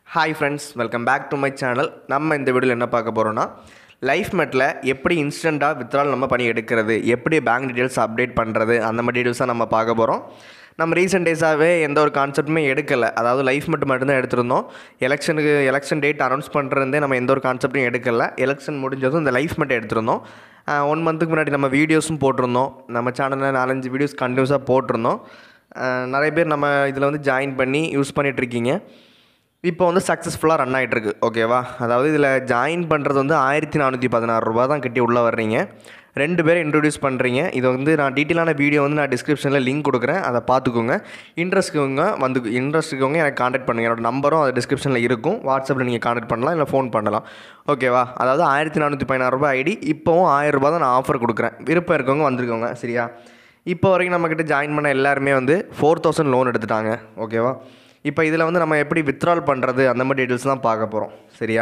hi friends welcome back to my channel நம்ம இந்த வீடியோவில் என்ன பார்க்க போகிறோன்னா லைஃப் மெட்டில் எப்படி இன்ஸ்டண்ட்டாக வித்ட்ரால் நம்ம பண்ணி எடுக்கிறது எப்படி பேங்க் டீட்டெயில்ஸ் அப்டேட் பண்ணுறது அந்த மாதிரி டீட்டெயில்ஸாக நம்ம பார்க்க போகிறோம் நம்ம ரீசெண்ட் டேஸாகவே எந்த ஒரு கான்செப்ட்டுமே எடுக்கலை அதாவது லைஃப் மட்டும் மட்டும்தான் எடுத்திருந்தோம் எலெக்ஷனுக்கு எலெக்ஷன் டேட் அனௌன்ஸ் பண்ணுறதே நம்ம எந்த ஒரு கான்செப்ட்டும் எடுக்கலை எலெக்ஷன் முடிஞ்சதும் இந்த லைஃப் மட்டும் எடுத்திருந்தோம் ஒன் மந்த்துக்கு முன்னாடி நம்ம வீடியோஸும் போட்டிருந்தோம் நம்ம சேனலில் நாலஞ்சு வீடியோஸ் கண்டினியூஸாக போட்டிருந்தோம் அஹ் நிறைய பேர் நம்ம இதில் வந்து ஜாயின் பண்ணி யூஸ் பண்ணிகிட்ருக்கீங்க இப்போ வந்து சக்ஸஸ்ஃபுல்லாக ரன் ஆகிட்டுருக்கு ஓகேவா அதாவது இதில் ஜாயின் பண்ணுறது வந்து ஆயிரத்தி நானூற்றி பதினாறு ரூபா தான் கட்டி உள்ளே வர்றீங்க ரெண்டு பேரை இன்ட்ரடியூஸ் பண்ணுறீங்க இது வந்து நான் டீட்டெயிலான வீடியோ வந்து நான் டிஸ்கிரிப்ஷனில் லிங்க் கொடுக்குறேன் அதை பார்த்துக்கோங்க இன்ட்ரெஸ்ட்க்கவங்க வந்து இன்ட்ரெஸ்ட் இருக்கவங்க எனக்கு காண்டாக்ட் பண்ணுங்கள் என்னோட நம்பரும் அது டிஸ்கிரிப்ஷனில் இருக்கும் வாட்ஸ்அப்பில் நீங்கள் காண்டாக்ட் பண்ணலாம் இல்லை ஃபோன் பண்ணலாம் ஓகேவா அதாவது ஆயிரத்தி நானூற்றி பதினாறு ரூபாய் ஐடி இப்போவும் ஆயிரம் ரூபாய் தான் நான் ஆஃபர் கொடுக்குறேன் விருப்பம் இருக்கவங்க வந்திருக்கோங்க சரியா இப்போ வரைக்கும் நம்மக்கிட்ட ஜாயின் பண்ண எல்லாருமே வந்து ஃபோர் தௌசண்ட் லோன் எடுத்துட்டாங்க ஓகேவா இப்போ இதில் வந்து நம்ம எப்படி வித்ட்ரால் பண்ணுறது அந்த மாதிரி டீட்டெயில்ஸ் தான் பார்க்க போகிறோம் சரியா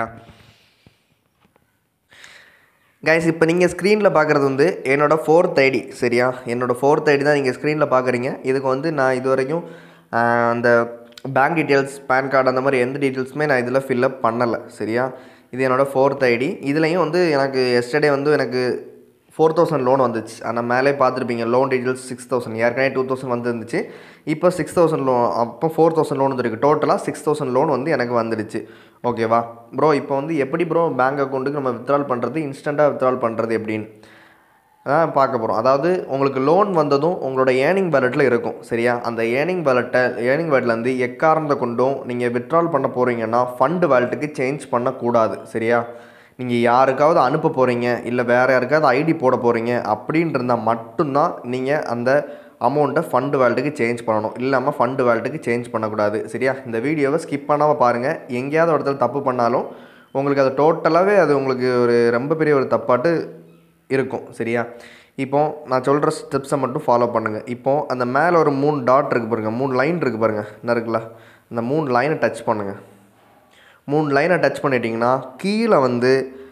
கைஸ் இப்போ நீங்கள் ஸ்க்ரீனில் பார்க்குறது வந்து என்னோடய ஃபோர்த் ஐடி சரியா என்னோடய ஃபோர்த் ஐடி தான் நீங்கள் ஸ்க்ரீனில் பார்க்குறீங்க இதுக்கு வந்து நான் இது வரைக்கும் ஆஹ், அந்த பேங்க் டீட்டெயில்ஸ் பேன் கார்டு அந்த மாதிரி எந்த டீட்டெயில்ஸுமே நான் இதில் ஃபில்அப் பண்ணலை சரியா இது என்னோடய ஃபோர்த் ஐடி இதுலேயும் வந்து எனக்கு எஸ்டர்டே வந்து எனக்கு ஃபோர் தௌசண்ட் லோன் வந்துச்சு ஆனால் மேலே பார்த்துருப்பீங்க லோன் டீட்டெயில்ஸ் சிக்ஸ் தௌசண்ட் ஏற்கனவே டூ தௌசண்ட் வந்துருந்துச்சு இப்போ சிக்ஸ் தௌசண்ட் லோன் அப்போ ஃபோர் தௌசண்ட் லோன் வந்துருக்கு டோட்டலாக சிக்ஸ் தௌசண்ட் லோன் வந்து எனக்கு வந்துடுச்சு ஓகேவா ப்ரோ இப்போ வந்து எப்படி ப்ரோ பேங்க் அக்கௌண்ட்டுக்கு நம்ம வித்ட்ரால் பண்ணுறது இன்ஸ்டண்ட்டாக வித்ட்ரால் பண்ணுறது எப்படின்னு அதான் பார்க்க போகிறோம் அதாவது உங்களுக்கு லோன் வந்ததும் உங்களோட ஏர்னிங் பேலட்டில் இருக்கும் சரியா அந்த ஏர்னிங் பேலட்டை ஏர்னிங் பேலட்லேருந்து எக்காரணத்தை கொண்டும் நீங்கள் வித்ட்ரால் பண்ண போகிறீங்கன்னா ஃபண்டு வேலட்டுக்கு சேஞ்ச் பண்ணக்கூடாது சரியா நீங்கள் யாருக்காவது அனுப்ப போகிறீங்க இல்லை வேறு யாருக்காவது ஐடி போட போகிறீங்க அப்படின்னு இருந்தால் மட்டும்தான் நீங்கள் அந்த அமௌண்ட்டை ஃபண்டு வேல்ட்டுக்கு சேஞ்ச் பண்ணணும் இல்லாமல் ஃபண்டு வேல்ட்டுக்கு சேஞ்ச் பண்ணக்கூடாது சரியா இந்த வீடியோவை ஸ்கிப் பண்ணாமல் பாருங்கள் எங்கேயாவது ஒரு இடத்துல தப்பு பண்ணாலும் உங்களுக்கு அது டோட்டலாகவே அது உங்களுக்கு ஒரு ரொம்ப பெரிய ஒரு தப்பாட்டு இருக்கும் சரியா இப்போ நான் சொல்கிற ஸ்டெப்ஸை மட்டும் ஃபாலோ பண்ணுங்கள் இப்போ அந்த மேலே ஒரு மூணு டாட் இருக்குது பாருங்கள் மூணு லைன் இருக்குது பாருங்கள் என்ன இருக்குல்ல அந்த மூணு லைனை டச் பண்ணுங்கள் மூணு லைனை டச் பண்ணிட்டீங்கன்னா கீழே வந்து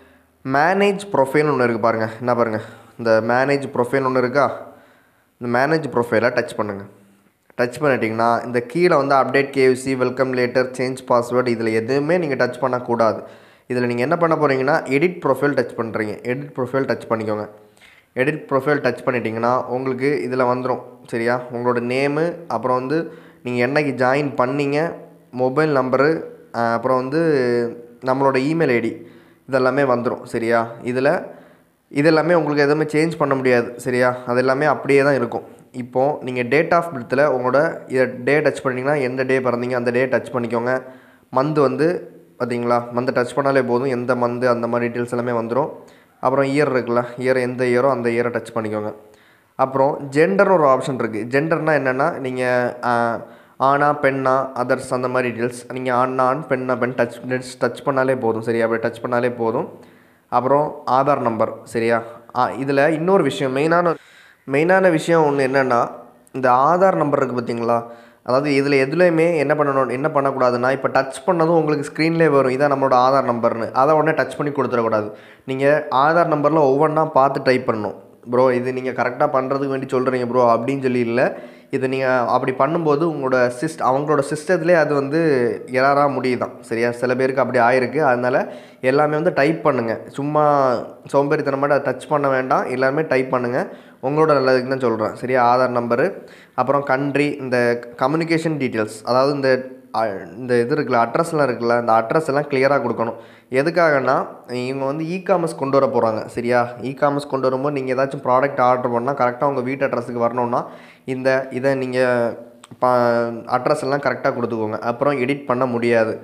மேனேஜ் ப்ரொஃபைல் ஒன்று இருக்குது பாருங்கள் என்ன பாருங்கள் இந்த மேனேஜ் ப்ரொஃபைல் ஒன்று இருக்கா இந்த மேனேஜ் ப்ரொஃபைலை டச் பண்ணுங்கள் டச் பண்ணிட்டீங்கன்னா இந்த கீழே வந்து update KYC welcome letter change password இதில் எதுவுமே நீங்கள் டச் பண்ணக்கூடாது இதில் நீங்கள் என்ன பண்ண போகிறீங்கன்னா எடிட் ப்ரொஃபைல் டச் பண்ணுறீங்க எடிட் ப்ரொஃபைல் டச் பண்ணிக்கோங்க எடிட் ப்ரொஃபைல் டச் பண்ணிட்டீங்கன்னா உங்களுக்கு இதில் வந்துடும் சரியா உங்களோட நேமு அப்புறம் வந்து நீங்கள் என்னைக்கு ஜாயின் பண்ணீங்க மொபைல் நம்பரு அப்புறம் வந்து நம்மளோட இமெயில் ஐடி இதெல்லாமே வந்துடும் சரியா இதில் இதெல்லாமே உங்களுக்கு எதுவுமே சேஞ்ச் பண்ண முடியாது சரியா அது எல்லாமே அப்படியே தான் இருக்கும் இப்போது நீங்கள் டேட் ஆஃப் பர்த்தில் உங்களோட இதை டே டச் பண்ணிங்கன்னா எந்த டே பிறந்தீங்க அந்த டே டச் பண்ணிக்கோங்க மந்த் வந்து பார்த்தீங்களா மந்த் டச் பண்ணாலே போதும் எந்த மந்த் அந்த மாதிரி டீட்டெயில்ஸ் எல்லாமே வந்துடும் அப்புறம் இயர் இருக்குல்ல இயர் எந்த இயரோ அந்த இயரை டச் பண்ணிக்கோங்க அப்புறம் ஜெண்டர்னு ஒரு ஆப்ஷன் இருக்குது ஜெண்டர்னால் என்னென்னா நீங்கள் ஆணா பெண்ணா அதர்ஸ் அந்த மாதிரி டீட்டெயில்ஸ் நீங்கள் ஆண் ஆண் பெண்ணா பெண் டச் டச் பண்ணாலே போதும் சரியா அப்படி டச் பண்ணாலே போதும் அப்புறம் ஆதார் நம்பர் சரியா இதில் இன்னொரு விஷயம் மெயினான மெயினான விஷயம் ஒன்று என்னென்னா இந்த ஆதார் நம்பர் இருக்குது பார்த்தீங்களா அதாவது இதில் எதுலேயுமே என்ன பண்ணணும் என்ன பண்ணக்கூடாதுன்னா இப்போ டச் பண்ணதும் உங்களுக்கு ஸ்க்ரீன்லேயே வரும் இதான் நம்மளோட ஆதார் நம்பர்னு அதை உடனே டச் பண்ணி கொடுத்துடக்கூடாது நீங்கள் ஆதார் நம்பரில் ஒவ்வொன்றா பார்த்து டைப் பண்ணணும் ப்ரோ இது நீங்கள் கரெக்டாக பண்ணுறதுக்கு வேண்டி சொல்கிறீங்க ப்ரோ அப்படின்னு சொல்லி இல்லை இது நீங்கள் அப்படி பண்ணும்போது உங்களோட சிஸ்ட் அவங்களோட சிஸ்டத்துலேயே அது வந்து எராராக முடியுதான் சரியா சில பேருக்கு அப்படி ஆயிருக்கு அதனால் எல்லாமே வந்து டைப் பண்ணுங்கள் சும்மா சோம்பேறித்தனமாட்ட அதை டச் பண்ண வேண்டாம் எல்லாருமே டைப் பண்ணுங்கள் உங்களோட நல்லதுக்கு தான் சொல்கிறேன் சரியா ஆதார் நம்பரு அப்புறம் கண்ட்ரி இந்த கம்யூனிகேஷன் டீட்டெயில்ஸ் அதாவது இந்த அ- இந்த இது இருக்குல்ல அட்ரஸ்லாம் இருக்குல்ல இந்த அட்ரஸ் எல்லாம் கிளியராக கொடுக்கணும் எதுக்காகனா இவங்க வந்து இ காமர்ஸ் கொண்டு வர போகிறாங்க சரியா இ காமர்ஸ் கொண்டு வரும்போது நீங்கள் ஏதாச்சும் ப்ராடக்ட் ஆர்டர் பண்ணால் கரெக்டாக உங்கள் வீட்டு அட்ரஸுக்கு வரணும்னா இந்த இதை நீங்கள் ப அட்ரஸ் எல்லாம் கரெக்டாக கொடுத்துக்கோங்க அப்புறம் எடிட் பண்ண முடியாது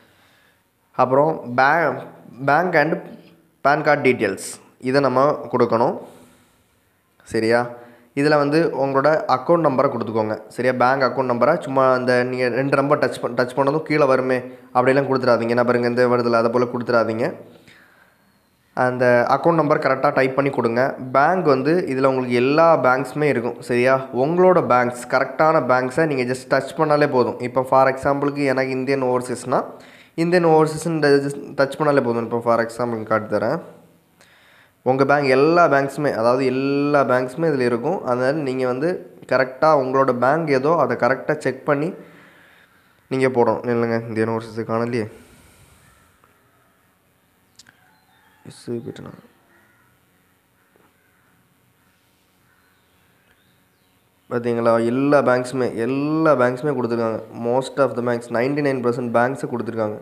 அப்புறம் பே bank and PAN card details இதை நம்ம கொடுக்கணும் சரியா இதில் வந்து உங்களோட அக்கௌண்ட் நம்பரை கொடுத்துக்கோங்க சரியா பேங்க் அக்கௌண்ட் நம்பரை சும்மா அந்த நீங்கள் ரெண்டு நம்பர் டச் பண் டச் பண்ணதும் கீழே வருமே அப்படியெல்லாம் கொடுத்துடாதீங்க என்ன பாருங்க இந்த வருதில்ல அதை போல் கொடுத்துடாதீங்க அந்த அக்கௌண்ட் நம்பர் கரெக்டாக டைப் பண்ணி கொடுங்க பேங்க் வந்து இதில் உங்களுக்கு எல்லா பேங்க்ஸுமே இருக்கும் சரியா உங்களோட பேங்க்ஸ் கரெக்டான பேங்க்ஸை நீங்கள் ஜஸ்ட் டச் பண்ணாலே போதும் இப்போ ஃபார் எக்ஸாம்பிளுக்கு எனக்கு இந்தியன் ஓவர்சீஸ்னால் இந்தியன் ஓவர்சீஸ்ன்னு ஜஸ்ட் டச் பண்ணாலே போதும் இப்போ ஃபார் எக்ஸாம்பிளுக்கு காட்டி தரேன் உங்கள் பேங்க் எல்லா பேங்க்ஸுமே அதாவது எல்லா பேங்க்ஸுமே இதில் இருக்கும் அதனால் நீங்கள் வந்து கரெக்டாக உங்களோட பேங்க் ஏதோ அதை கரெக்டாக செக் பண்ணி நீங்கள் போடணும் இல்லைங்க இந்தியன் ஓவர்சீஸு காணலையே எஸ்ஐ போயிட்டுனா பார்த்தீங்களா எல்லா பேங்க்ஸுமே எல்லா பேங்க்ஸுமே கொடுத்துருக்காங்க most of the banks ninety nine percent பேங்க்ஸை கொடுத்துருக்காங்க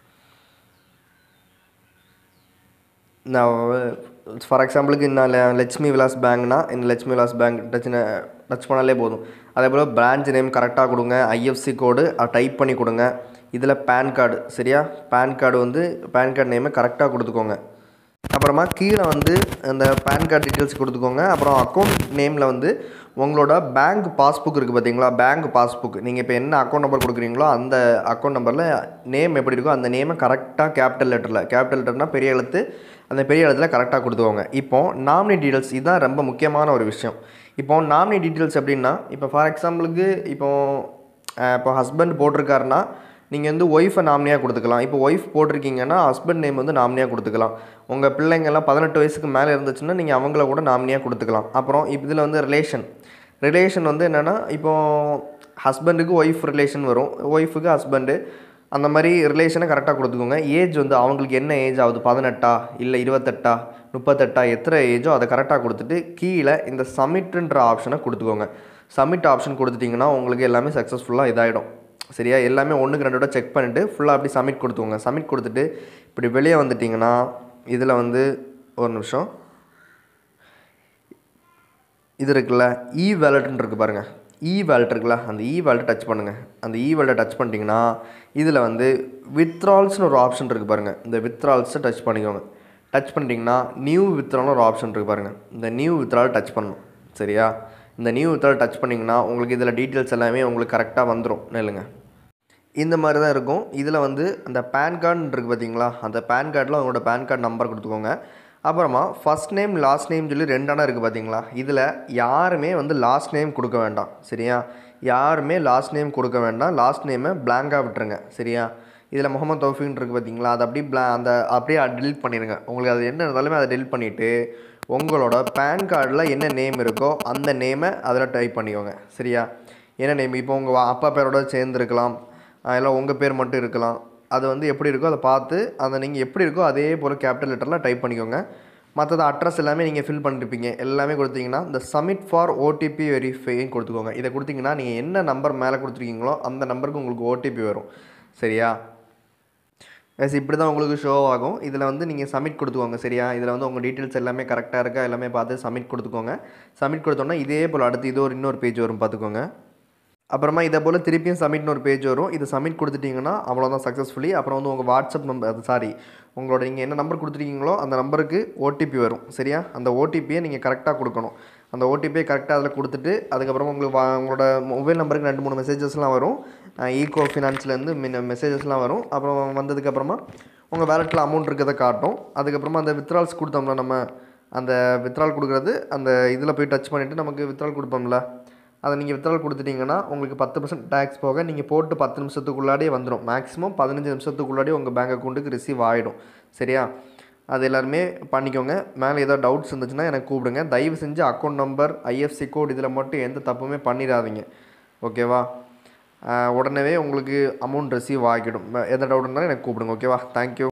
நான் ஃபார் எக்ஸாம்பிளுக்கு நான் லெ- லட்சுமி விலாஸ் பேங்க்னா இந்த Lakshmi Vilas bank touch touch பண்ணாலே போதும் அதே போல் பிரான்ச் நேம் கரெக்டாக கொடுங்க ஐஎஃப்சி கோடு டைப் பண்ணி கொடுங்க இதில் பேன் கார்டு சரியா பேன் கார்டு வந்து பேன் கார்டு நேமை கரெக்டாக கொடுத்துக்கோங்க அப்புறமா கீழே வந்து அந்த பேன் கார்டு டீட்டெயில்ஸ் கொடுத்துக்கோங்க அப்புறம் அக்கௌண்ட் நேமில் வந்து உங்களோட பேங்க் பாஸ்புக் இருக்குது பார்த்தீங்களா பேங்க் பாஸ்புக் நீங்கள் இப்போ என்ன அக்கௌண்ட் நம்பர் கொடுக்குறீங்களோ அந்த அக்கௌண்ட் நம்பரில் நேம் எப்படி இருக்கோ அந்த நேமை கரெக்டாக கேபிட்டல் லெட்டரில் கேபிட்டல் லெட்டர்னால் பெரிய எழுத்து அந்த பெரிய எழுத்துல கரெக்டாக கொடுத்துக்கோங்க இப்போ நாமினி டீட்டெயில்ஸ் இதுதான் ரொம்ப முக்கியமான ஒரு விஷயம் இப்போ நாமினி டீட்டெயில்ஸ் எப்படின்னா இப்போ ஃபார் எக்ஸாம்பிளுக்கு இப்போ அஹ், இப்போ ஹஸ்பண்ட் போட்டிருக்காருன்னா நீங்கள் வந்து ஒய்ஃபை நாமினியாக கொடுத்துக்கலாம் இப்போ ஒய்ஃப் போட்டிருக்கீங்கன்னா ஹஸ்பண்ட் நேம் வந்து நாமினியாக கொடுத்துக்கலாம் உங்கள் பிள்ளைங்கள்லாம் பதினெட்டு வயசுக்கு மேலே இருந்துச்சுன்னா நீங்கள் அவங்கள கூட நாமினியாக கொடுத்துக்கலாம் அப்புறம் இப்போ இதில் வந்து ரிலேஷன் ரிலேஷன் வந்து என்னென்னா இப்போ ஹஸ்பண்டுக்கு ஒய்ஃப் ரிலேஷன் வரும் ஒய்ஃபுக்கு ஹஸ்பண்டு அந்த மாதிரி ரிலேஷனை கரெக்டாக கொடுத்துக்கோங்க ஏஜ் வந்து அவங்களுக்கு என்ன ஏஜ் ஆகுது பதினெட்டா இல்லை இருபத்தெட்டா முப்பத்தெட்டா எத்தனை ஏஜோ அதை கரெக்டாக கொடுத்துட்டு கீழே இந்த சப்மிட்ன்ற ஆப்ஷனை கொடுத்துக்கோங்க சப்மிட் ஆப்ஷன் கொடுத்துட்டிங்கன்னா உங்களுக்கு எல்லாமே சக்ஸஸ்ஃபுல்லாக இதாகிடும் சரியா எல்லாமே ஒன்றுக்கு ரெண்டு விட செக் பண்ணிவிட்டு ஃபுல்லாக அப்படி சப்மிட் கொடுத்துக்கோங்க சப்மிட் கொடுத்துட்டு இப்படி வெளியே வந்துட்டிங்கன்னா இதில் வந்து ஒரு நிமிஷம் இது இருக்குல்ல இ வேலட்னு இருக்குது பாருங்கள் இ வேலட் இருக்குல்ல அந்த இ வேலட் டச் பண்ணுங்கள் அந்த இ வேலட் டச் பண்ணிட்டீங்கன்னா இதில் வந்து வித்ரால்ஸ்னு ஒரு ஆப்ஷன் இருக்குது பாருங்கள் இந்த வித்ரால்ஸை டச் பண்ணிக்கோங்க டச் பண்ணிட்டீங்கன்னா நியூ வித்ரால்னு ஒரு ஆப்ஷன் இருக்குது பாருங்கள் இந்த நியூ வித்ரால் டச் பண்ணணும் சரியா இந்த நியூ வித்ரால் டச் பண்ணிங்கன்னா உங்களுக்கு இதில் டீட்டெயில்ஸ் எல்லாமே உங்களுக்கு கரெக்டாக வந்துடும் நெல்லுங்க இந்த மாதிரி தான் இருக்கும் இதில் வந்து அந்த பேன் கார்டு இருக்குது பார்த்தீங்களா அந்த பேன் கார்டில் உங்களோட பேன் கார்டு நம்பர் கொடுத்துக்கோங்க அப்புறமா ஃபஸ்ட் நேம் லாஸ்ட் நேம் சொல்லி ரெண்டான இருக்குது பார்த்தீங்களா இதில் யாருமே வந்து லாஸ்ட் நேம் கொடுக்க வேண்டாம் சரியா யாருமே லாஸ்ட் நேம் கொடுக்க வேண்டாம் லாஸ்ட் நேமை blank-ஆ விட்டுருங்க சரியா இதில் முகமது தௌஃபின்னு இருக்குது பார்த்தீங்களா அதை அப்படியே பிளா அந்த அப்படியே delete பண்ணிடுங்க உங்களுக்கு அது என்ன இருந்தாலுமே அதை delete பண்ணிவிட்டு உங்களோட பேன் கார்டில் என்ன நேம் இருக்கோ அந்த நேமை அதில் டைப் பண்ணிக்கோங்க சரியா என்ன நேம் இப்போ உங்கள் அப்பா பேரோட சேர்ந்துருக்கலாம் இல்லை உங்கள் பேர் மட்டும் இருக்கலாம் அது வந்து எப்படி இருக்கோ அதை பார்த்து அதை நீங்கள் எப்படி இருக்கோ அதே போல் கேபிட்டல் லெட்டரில் டைப் பண்ணிக்கோங்க மற்றது அட்ரஸ் எல்லாமே நீங்கள் ஃபில் பண்ணிருப்பீங்க எல்லாமே கொடுத்தீங்கன்னா இந்த சப்மிட் ஃபார் ஓடிபி வெரிஃபைன்னு கொடுத்துக்கோங்க இதை கொடுத்தீங்கன்னா நீங்கள் என்ன நம்பர் மேலே கொடுத்துருக்கீங்களோ அந்த நம்பருக்கு உங்களுக்கு ஓடிபி வரும் சரியா எஸ் இப்படி தான் உங்களுக்கு ஷோ ஆகும் இதில் வந்து நீங்கள் சப்மிட் கொடுத்துக்கோங்க சரியா இதில் வந்து உங்கள் டீட்டெயில்ஸ் எல்லாமே கரெக்டாக இருக்கா எல்லாமே பார்த்து சப்மிட் கொடுத்துக்கோங்க சப்மிட் கொடுத்தோன்னா இதே போல் அடுத்து இது ஒரு இன்னொரு பேஜ் வரும் பார்த்துக்கோங்க அப்புறமா இதை போல் திருப்பியும் சப்மிட்னு ஒரு பேஜ் வரும் இது சப்மிட் கொடுத்துட்டிங்கன்னா அவ்வளோதான் சக்ஸஸ்ஃபுல்லி அப்புறம் வந்து உங்கள் வாட்ஸ்அப் நம்பர் அது சாரி உங்களோட நீங்கள் என்ன நம்பர் கொடுத்துருக்கீங்களோ அந்த நம்பருக்கு ஓடிபி வரும் சரியா அந்த ஓடிபியை நீங்கள் கரெக்டாக கொடுக்கணும் அந்த ஓடிபியை கரெக்டாக அதில் கொடுத்துட்டு அதுக்கப்புறமா உங்களுக்கு வா- உங்களோட மொபைல் நம்பருக்கு ரெண்டு மூணு மெசேஜஸ்லாம் வரும் ஈகோ ஃபினான்ஸ்லேருந்து மின் மெசேஜஸ்லாம் வரும் அப்புறம் வந்ததுக்கப்புறமா உங்கள் வேலெட்டில் அமௌண்ட் இருக்கிறத காட்டும் அதுக்கப்புறமா அந்த வித்ரால்ஸ் கொடுத்தோம்ல நம்ம அந்த வித்ரால் கொடுக்குறது அந்த இதில் போய் டச் பண்ணிவிட்டு நமக்கு வித்ரால் கொடுப்போம்ல அதை நீங்கள் வித்ரால் கொடுத்துட்டீங்கன்னா உங்களுக்கு பத்து பர்சன்ட் டேக்ஸ் போக நீங்கள் போட்டு பத்து நிமிஷத்துக்குள்ளாடியே வந்துடும் மேக்ஸிமம் பதினஞ்சு நிமிஷத்துக்குள்ளாடியே உங்கள் பேங்க் அக்கௌண்ட்டுக்கு ரிசீவ் ஆகிடும் சரியா அது எல்லாருமே பண்ணிக்கோங்க மேலே ஏதாவது டவுட்ஸ் இருந்துச்சுன்னா எனக்கு கூப்பிடுங்க தயவு செஞ்சு அக்கௌண்ட் நம்பர் ஐஎஃப்சி கோட் இதில் மட்டும் எந்த தப்புமே பண்ணிடாதீங்க ஓகேவா ஆஹ் உடனே உங்களுக்கு அமௌண்ட் ரிசீவ் ஆகிடும் எந்த டவுட் இருந்தாலும் எனக்கு கூப்பிடுங்க ஓகேவா தேங்க்யூ